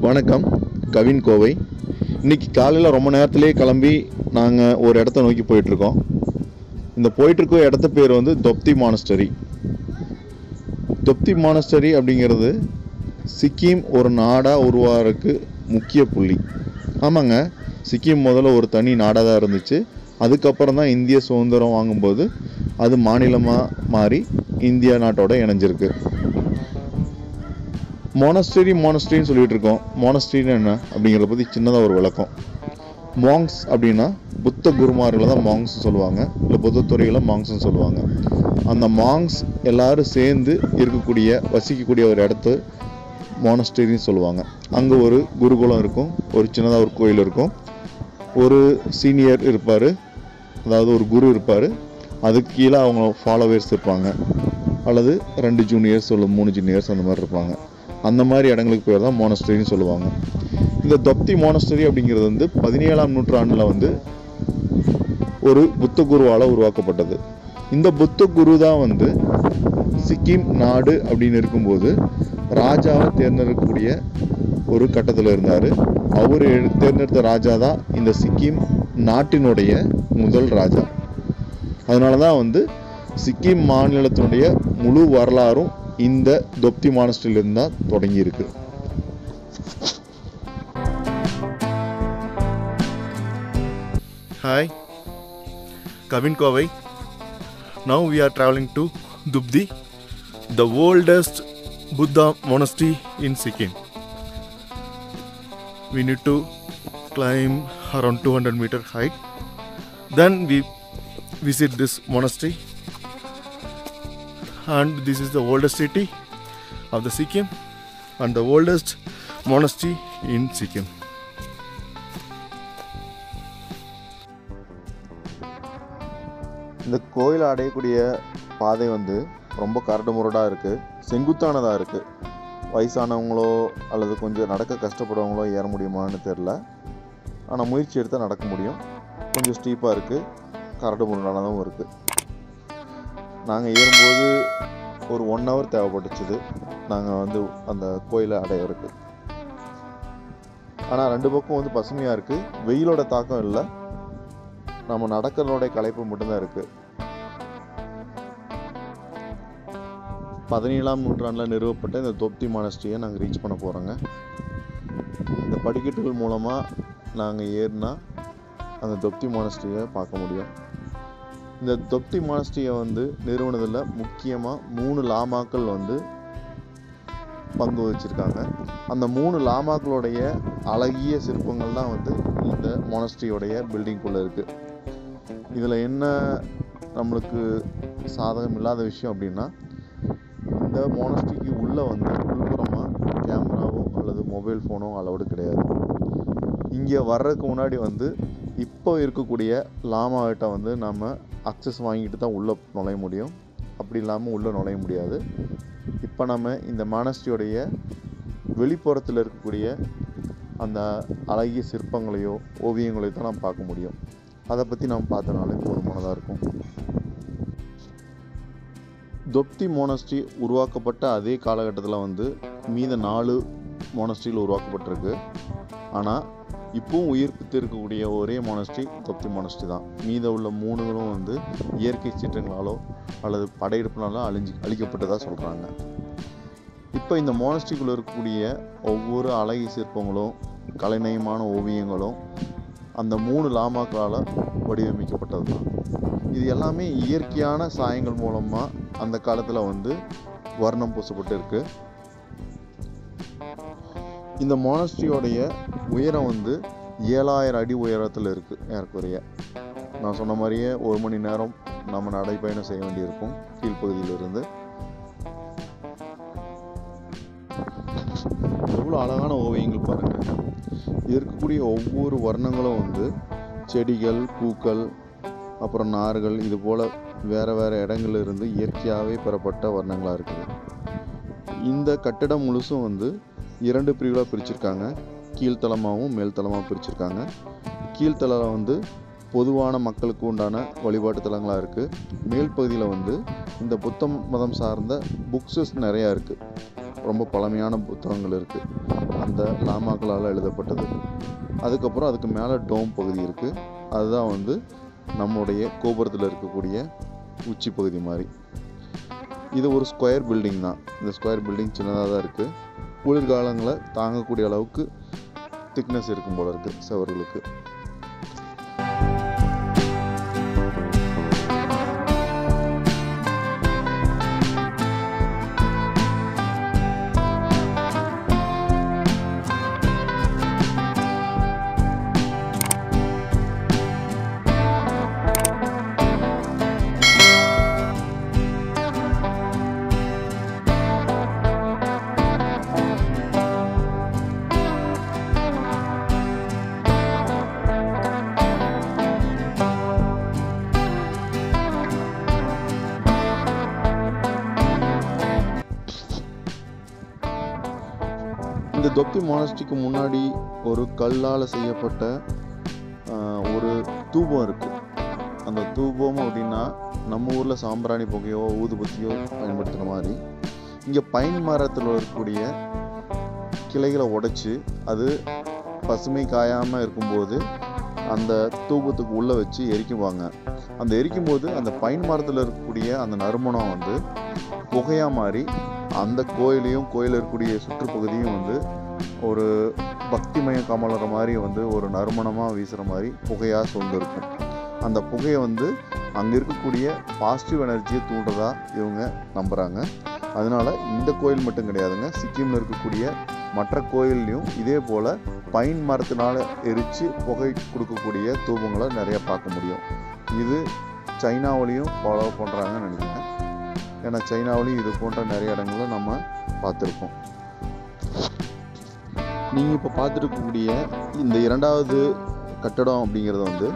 வணக்கம் கவின் கோவை இன்னைக்கு காலையில் ரொம்ப நேரத்திலே கிளம்பி நாங்கள் ஒரு இடத்த நோக்கி போயிட்டுருக்கோம் இந்த போயிட்டுருக்க இடத்த பேர் வந்து தொப்தி மானஸ்டரி தொப்தி மானஸ்டரி அப்படிங்கிறது சிக்கிம் ஒரு நாடாக உருவாகிறதுக்கு முக்கிய புள்ளி ஆமாங்க சிக்கிம் முதல்ல ஒரு தனி நாடாக தான் இருந்துச்சு அதுக்கப்புறம் தான் இந்திய சுதந்திரம் வாங்கும்போது அது மாநிலமாக மாறி இந்தியா நாட்டோட இணைஞ்சிருக்கு மோனஸ்டரி மோனஸ்டரின்னு சொல்லிட்டு இருக்கோம் மோனஸ்டரின்னு என்ன அப்படிங்கிறத பற்றி சின்னதாக ஒரு விளக்கம் மாங்ஸ் அப்படின்னா புத்த குருமார்களை தான் மாங்ஸ் சொல்லுவாங்க இல்லை புத்தத்துறைகளை மாங்ஸ்னு சொல்லுவாங்க அந்த மாங்ஸ் எல்லாரும் சேர்ந்து இருக்கக்கூடிய வசிக்கக்கூடிய ஒரு இடத்த மோனஸ்டரின்னு சொல்லுவாங்க அங்கே ஒரு குருகுலம் இருக்கும் ஒரு சின்னதாக ஒரு கோயில் இருக்கும் ஒரு சீனியர் இருப்பார் அதாவது ஒரு குரு இருப்பார் அதுக்கு கீழே அவங்க ஃபாலோவர்ஸ் இருப்பாங்க அல்லது ரெண்டு ஜூனியர்ஸ் இல்லை மூணு ஜூனியர்ஸ் அந்த மாதிரி இருப்பாங்க அந்த மாதிரி இடங்களுக்கு பேர் தான் மோனஸ்டரின்னு சொல்லுவாங்க இந்த தொப்தி மோனஸ்டரி அப்படிங்கிறது வந்து பதினேழாம் நூற்றாண்டில் வந்து ஒரு புத்த குருவால் உருவாக்கப்பட்டது இந்த புத்த குரு தான் வந்து சிக்கிம் நாடு அப்படின்னு இருக்கும்போது ராஜாவை தேர்ந்தெடுக்கக்கூடிய ஒரு கட்டத்தில் இருந்தார் அவர் தேர்ந்தெடுத்த ராஜா தான் இந்த சிக்கிம் நாட்டினுடைய முதல் ராஜா அதனால தான் வந்து சிக்கிம் மாநிலத்தினுடைய முழு வரலாறும் இந்த தொப்தி மானஸ்டரிலிருந்து தான் தொடங்கியிருக்கு Hi, Kavin Kovai. Now we are traveling to Dubdi, the oldest Buddha monastery in Sikkim. We need to climb around 200 meter height. Then we visit this monastery. And this is the oldest city of the Sikkim and the oldest monastery in Sikkim. இந்த கோயில் அடையக்கூடிய பாதை வந்து ரொம்ப கரடு முரடாக இருக்குது செங்குத்தானதாக இருக்குது வயசானவங்களோ அல்லது கொஞ்சம் நடக்க கஷ்டப்படுறவங்களோ ஏற முடியுமான்னு தெரில ஆனால் முயற்சி எடுத்தால் நடக்க முடியும் கொஞ்சம் ஸ்டீப்பாக இருக்குது கரடு முரடானதும் இருக்குது நாங்கள் ஏறும்போது ஒரு ஒன் ஹவர் தேவைப்பட்டுச்சுது நாங்கள் வந்து அந்த கோயிலை அடையிறதுக்கு ஆனால் ரெண்டு பக்கம் வந்து பசுமையாக இருக்குது வெயிலோட தாக்கம் இல்லை நம்ம நடக்கிறதோட களைப்பு மட்டும்தான் இருக்கு பதினேழாம் நூற்றாண்டில் நிறுவப்பட்ட இந்த தொப்தி மானஸ்ட்ரியை நாங்கள் ரீச் பண்ண போகிறோங்க இந்த படிக்கட்டுகள் மூலமாக நாங்கள் ஏறினா அந்த தொப்தி மானஸ்ட்ரியை பார்க்க முடியும் இந்த தொப்தி மானஸ்ட்ரியை வந்து நிறுவனத்தில் முக்கியமாக மூணு லாமாக்கள் வந்து பங்கு வச்சுருக்காங்க அந்த மூணு லாமாக்களுடைய அழகிய சிற்பங்கள் தான் வந்து இந்த மொனஸ்ட்ரியோடைய பில்டிங்குள்ளே இருக்குது இதில் என்ன நம்மளுக்கு சாதகம் இல்லாத விஷயம் அப்படின்னா இந்த மோனஸ்ட்ரிக்கு உள்ளே வந்து உள்புறமாக கேமராவோ அல்லது மொபைல் ஃபோனோ அலவுடு கிடையாது இங்கே வர்றதுக்கு முன்னாடி வந்து இப்போ இருக்கக்கூடிய லாமாகிட்ட வந்து நம்ம அக்சஸ் வாங்கிட்டு தான் உள்ளே நுழைய முடியும் அப்படி இல்லாமல் உள்ளே நுழைய முடியாது இப்போ நம்ம இந்த மானஸ்ட்ரியோடைய வெளிப்புறத்தில் இருக்கக்கூடிய அந்த அழகிய சிற்பங்களையோ ஓவியங்களையோ தான் நம்ம பார்க்க முடியும் அதை பற்றி நாம் பார்த்தனாலே போதுமானதாக இருக்கும் தொப்தி மோனஸ்ட்ரி உருவாக்கப்பட்ட அதே காலகட்டத்தில் வந்து மீத நாலு மோனஸ்ட்ரியில் உருவாக்கப்பட்டிருக்கு ஆனால் இப்போவும் உயிர்ப்பித்து இருக்கக்கூடிய ஒரே மோனஸ்ட்ரி தொப்தி மோனஸ்ட்ரி தான் மீத உள்ள மூணுகளும் வந்து இயற்கை சீற்றங்களாலோ அல்லது படையெடுப்பினாலோ அழிஞ்சு அழிக்கப்பட்டதாக சொல்கிறாங்க இப்போ இந்த மோனஸ்ட்ரிக்குள்ளே இருக்கக்கூடிய ஒவ்வொரு அழகிய சிற்பங்களும் கலைநயமான ஓவியங்களும் அந்த மூணு லாமாக்களால் வடிவமைக்கப்பட்டது தான் இது எல்லாமே இயற்கையான சாயங்கள் மூலமாக அந்த காலத்தில் வந்து வர்ணம் பூசப்பட்டு இருக்கு இந்த மோனஸ்ட்ரியோடைய உயரம் வந்து ஏழாயிரம் அடி உயரத்தில் இருக்குது ஏறக்குறைய நான் சொன்ன மாதிரியே ஒரு மணி நேரம் நம்ம நடைப்பயணம் செய்ய வேண்டியிருக்கும் கீழ்ப்பகுதியிலிருந்து எவ்வளோ அழகான ஓவியங்கள் பாருங்கள் இருக்கக்கூடிய ஒவ்வொரு வர்ணங்களும் வந்து செடிகள் பூக்கள் அப்புறம் நார்கள் இது போல் வேறு வேறு இடங்கள்ல இருந்து இயற்கையாகவே பெறப்பட்ட வர்ணங்களாக இருக்குது இந்த கட்டிடம் முழுசும் வந்து இரண்டு பிரிவுகளாக பிரிச்சிருக்காங்க கீழ்த்தளமாகவும் மேல்தளமாகவும் பிரிச்சிருக்காங்க கீழ்த்தளம் வந்து பொதுவான மக்களுக்கு உண்டான வழிபாட்டு தலங்களாக இருக்குது மேல் பகுதியில் வந்து இந்த புத்த மதம் சார்ந்த புக்ஸஸ் நிறையா இருக்குது ரொம்ப பழமையான புத்தகங்கள் இருக்குது அந்த லாமாக்களால் எழுதப்பட்டது அதுக்கப்புறம் அதுக்கு மேலே டோம் பகுதி இருக்குது அதுதான் வந்து நம்முடைய கோபுரத்தில் இருக்கக்கூடிய உச்சி பகுதி மாதிரி இது ஒரு ஸ்கொயர் பில்டிங் தான் இந்த ஸ்கொயர் பில்டிங் சின்னதாக தான் இருக்குது குளிர்காலங்களில் தாங்கக்கூடிய அளவுக்கு திக்னஸ் இருக்கும் போல இருக்குது சுவர்களுக்கு இந்த தொப்பி மானஸ்டிக்கு முன்னாடி ஒரு கல்லால் செய்யப்பட்ட ஆஹ், ஒரு தூபம் இருக்குது அந்த தூபம் அப்படின்னா நம்ம ஊரில் சாம்பிராணி புகையோ ஊதுபத்தியோ பயன்படுத்துகிற மாதிரி இங்கே பைன் மரத்தில் இருக்கக்கூடிய கிளைகளை உடைச்சி அது பசுமை காயாமல் இருக்கும்போது அந்த தூபத்துக்கு உள்ளே வச்சு எரிக்குவாங்க அந்த எரிக்கும்போது அந்த பைன் மரத்தில் இருக்கக்கூடிய அந்த நறுமணம் வந்து புகையாக மாறி அந்த கோயிலையும் கோயிலில் இருக்கக்கூடிய சுற்றுப்பகுதியும் வந்து ஒரு பக்திமயம் கமலற மாதிரி வந்து ஒரு நறுமணமாக வீசுகிற மாதிரி புகையாக சூழ்ந்து இருக்கும் அந்த புகையை வந்து அங்கே இருக்கக்கூடிய பாசிட்டிவ் எனர்ஜியை தூண்டுறதா இவங்க நம்புகிறாங்க அதனால் இந்த கோயில் மட்டும் கிடையாதுங்க சிக்கிமில் இருக்கக்கூடிய மற்ற கோயில்லையும் இதே போல் பைன் மரத்தினால் எரித்து புகை கொடுக்கக்கூடிய தூபங்களை நிறைய பார்க்க முடியும் இது சைனாவிலையும் ஃபாலோ பண்ணுறாங்கன்னு நினைக்கிறேன் ஏன்னா சைனாவிலையும் இது போன்ற நிறைய இடங்களில் நம்ம பார்த்துருக்கோம் நீங்கள் இப்போ பார்த்துருக்கக்கூடிய இந்த இரண்டாவது கட்டடம் அப்படிங்கிறது வந்து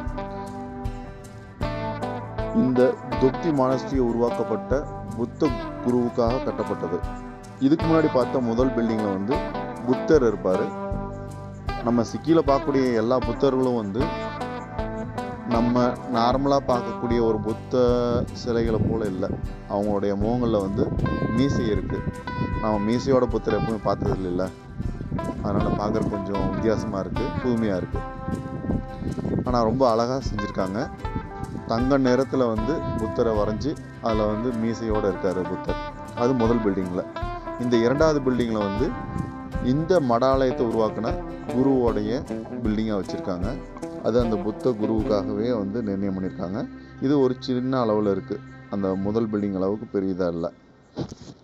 இந்த தொப்தி மானஸ்டியை உருவாக்கப்பட்ட புத்த குருவுக்காக கட்டப்பட்டது இதுக்கு முன்னாடி பார்த்த முதல் பில்டிங்கில் வந்து புத்தர் இருப்பார் நம்ம சிக்கியில் பார்க்கக்கூடிய எல்லா புத்தர்களும் வந்து நம்ம நார்மலாக பார்க்கக்கூடிய ஒரு புத்த சிலைகளை போல் இல்லை அவங்களுடைய முகங்களில் வந்து மீசை இருக்குது நம்ம மீசையோட புத்தர் எப்பவுமே பார்த்தது இல்லை அதனால் பார்க்குற கொஞ்சம் வித்தியாசமாக இருக்குது புதுமையாக இருக்குது ஆனால் ரொம்ப அழகாக செஞ்சுருக்காங்க தங்க நிறத்தில் வந்து புத்தரை வரைஞ்சி அதில் வந்து மீசையோடு இருக்கார் புத்தர் அது முதல் பில்டிங்கில் இந்த இரண்டாவது பில்டிங்கில் வந்து இந்த மடாலயத்தை உருவாக்கின குருவோடைய பில்டிங்காக வச்சுருக்காங்க அது அந்த புத்த குருவுக்காகவே வந்து நிர்ணயம் பண்ணியிருக்காங்க இது ஒரு சின்ன அளவில் இருக்குது அந்த முதல் பில்டிங் அளவுக்கு பெரியதாக இல்லை